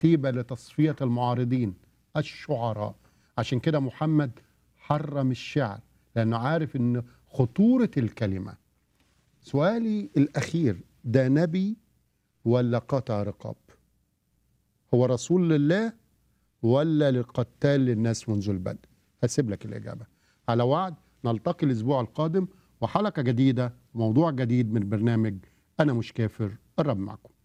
طيبة لتصفية المعارضين الشعراء عشان كده محمد حرم الشعر لأنه عارف أن خطورة الكلمة سؤالي الأخير ده نبي ولا قطع رقاب هو رسول لله ولا لقتال للناس منذ البدء هسيب لك الإجابة على وعد نلتقي الأسبوع القادم وحلقة جديدة موضوع جديد من برنامج أنا مش كافر الرب معكم